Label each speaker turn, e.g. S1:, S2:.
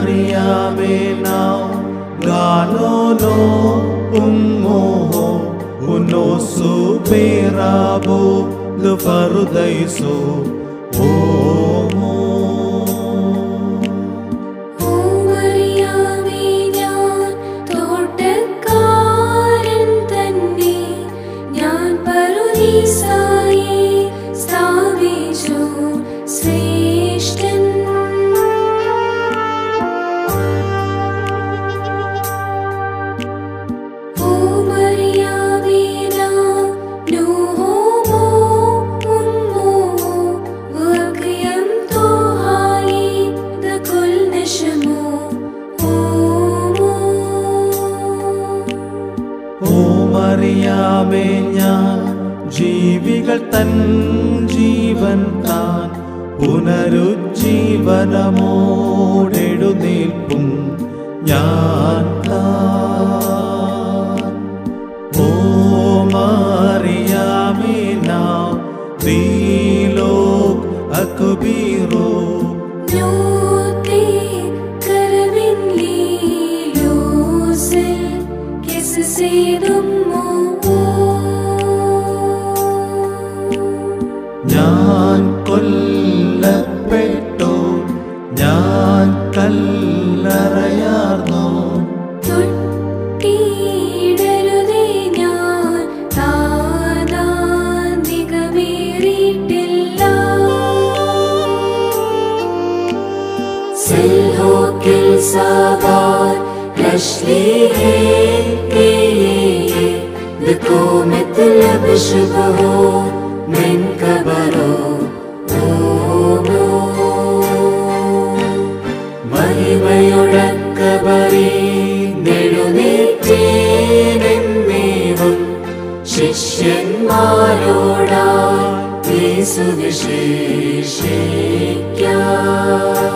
S1: Mariame now, Ganono, Umoho, Uno superabo, the Farudaiso, Omo.
S2: ഓ മറിയാമേ ഞാൻ തോട്ടക്കാരൻ തന്നെ ഞാൻ പറുദീസായെ സ്ഥാപിച്ചു ശ്രേഷ്ഠൻ ഓ മറിയാമേ ഞാൻ നൂഹോമോ ഉമ്മോ വകയം തോഹായി ദകുൽ നശമോ ഓമോ
S1: ഓ മറിയാമേ ഞാൻ ജീവികൾ തൻ ജീവൻ താൻ പുനരുജ്ജീവനമോടെഴുന്നേൽപ്പും ഞാൻ താൻ ഓ മറിയാമേ നാം നീലോക് അക്ബീറോ
S2: Note करविन लीलोसिल किससे दुमो
S1: ഞാൻ കൊല്ലപ്പെട്ടു ഞാൻ കല്ലറയാർന്നു
S2: തൊട്ടിടരുതേ ഞാൻ താതാന്തികമേറിയിട്ടില്ല സെൽഹോക്കിൽ സാവാർ ലശ്ലീഹേ ذكو مثل بشبهه من كبره മഹിമയുടക്കബറി നെടുനേറ്റേനെന്നേവം ശിഷ്യന്മാരോടായി സുവിശേഷിക്കാം